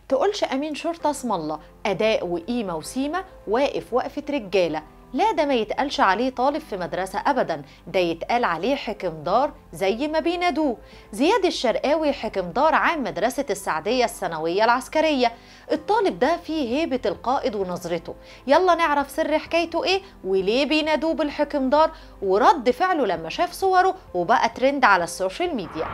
تقولش امين شرطه اسم الله اداء وقيمه وسيمه واقف وقفه رجاله لا ده ما يتقالش عليه طالب في مدرسة أبدا ده يتقال عليه حكمدار زي ما بينادوه زياد الشرقاوي حكمدار عام مدرسة السعدية الثانوية العسكرية الطالب ده فيه هيبة القائد ونظرته يلا نعرف سر حكايته ايه وليه بينادوه بالحكمدار ورد فعله لما شاف صوره وبقى ترند على السوشيال ميديا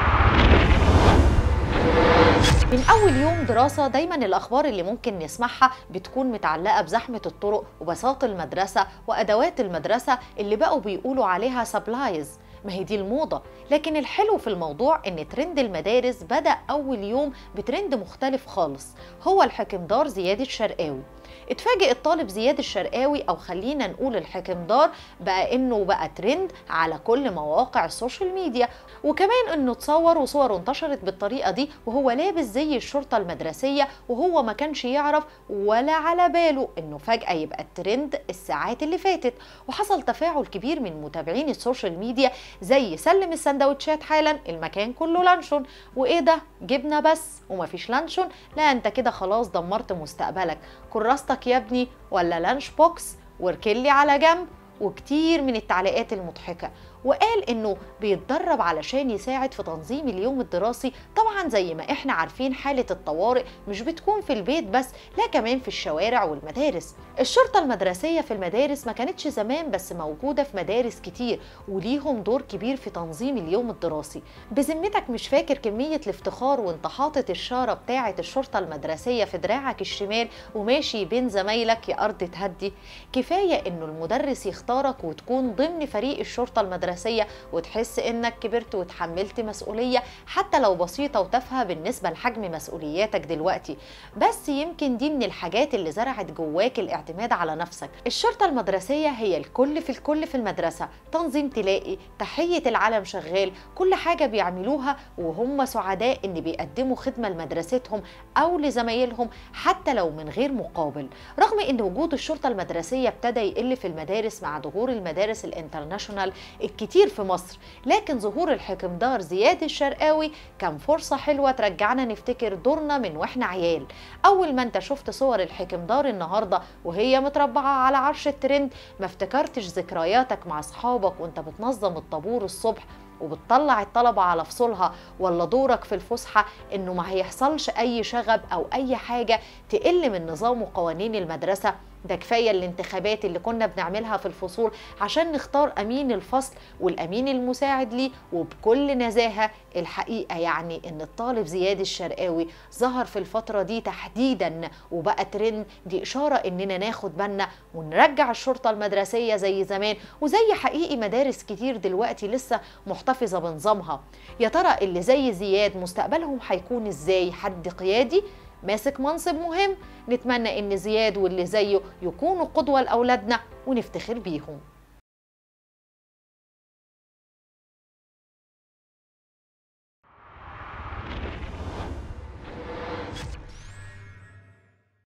من أول يوم دراسة دايما الأخبار اللي ممكن نسمعها بتكون متعلقة بزحمة الطرق وبساط المدرسة وأدوات المدرسة اللي بقوا بيقولوا عليها سبلايز ما هي دي الموضة لكن الحلو في الموضوع ان ترند المدارس بدأ أول يوم بترند مختلف خالص هو الحكمدار زياد الشرقاوي اتفاجئ الطالب زياد الشرقاوي او خلينا نقول الحكمدار بقى انه بقى ترند على كل مواقع السوشيال ميديا وكمان انه اتصور وصوره انتشرت بالطريقه دي وهو لابس زي الشرطه المدرسيه وهو ما كانش يعرف ولا على باله انه فجاه يبقى الترند الساعات اللي فاتت وحصل تفاعل كبير من متابعين السوشيال ميديا زي سلم السندوتشات حالا المكان كله لانشون وايه ده جبنه بس ومفيش لانشون لا انت كده خلاص دمرت مستقبلك كراستك يا ابني ولا لانش بوكس واركلي على جنب وكتير من التعليقات المضحكه وقال انه بيتدرب علشان يساعد في تنظيم اليوم الدراسي طبعا زي ما احنا عارفين حاله الطوارئ مش بتكون في البيت بس لا كمان في الشوارع والمدارس الشرطه المدرسيه في المدارس ما كانتش زمان بس موجوده في مدارس كتير وليهم دور كبير في تنظيم اليوم الدراسي بذمتك مش فاكر كميه الافتخار وانت حاطط الشاره بتاعه الشرطه المدرسيه في دراعك الشمال وماشي بين زمايلك يا ارض تهدي كفايه انه المدرس يختارك وتكون ضمن فريق الشرطه المدرسيه المدرسية وتحس إنك كبرت وتحملت مسؤولية حتى لو بسيطة وتافهة بالنسبة لحجم مسؤولياتك دلوقتي بس يمكن دي من الحاجات اللي زرعت جواك الاعتماد على نفسك الشرطة المدرسية هي الكل في الكل في المدرسة تنظيم تلاقي تحية العلم شغال كل حاجة بيعملوها وهم سعداء إن بيقدموا خدمة لمدرستهم أو لزمايلهم حتى لو من غير مقابل رغم إن وجود الشرطة المدرسية ابتدى يقل في المدارس مع ظهور المدارس الانترناشونال كتير في مصر لكن ظهور الحكمدار زياد الشرقاوي كان فرصة حلوة ترجعنا نفتكر دورنا من واحنا عيال أول ما انت شفت صور الحكمدار النهاردة وهي متربعة على عرش الترند ما افتكرتش ذكرياتك مع أصحابك وانت بتنظم الطابور الصبح وبتطلع الطلبة على فصولها ولا دورك في الفسحة انه ما هيحصلش اي شغب او اي حاجة تقل من نظام وقوانين المدرسة ده كفايه الانتخابات اللي كنا بنعملها في الفصول عشان نختار امين الفصل والامين المساعد ليه وبكل نزاهه الحقيقه يعني ان الطالب زياد الشرقاوي ظهر في الفتره دي تحديدا وبقى ترند دي اشاره اننا ناخد بالنا ونرجع الشرطه المدرسيه زي زمان وزي حقيقي مدارس كتير دلوقتي لسه محتفظه بنظامها يا ترى اللي زي زياد مستقبلهم هيكون ازاي حد قيادي ماسك منصب مهم نتمنى ان زياد واللي زيه يكونوا قدوه لاولادنا ونفتخر بيهم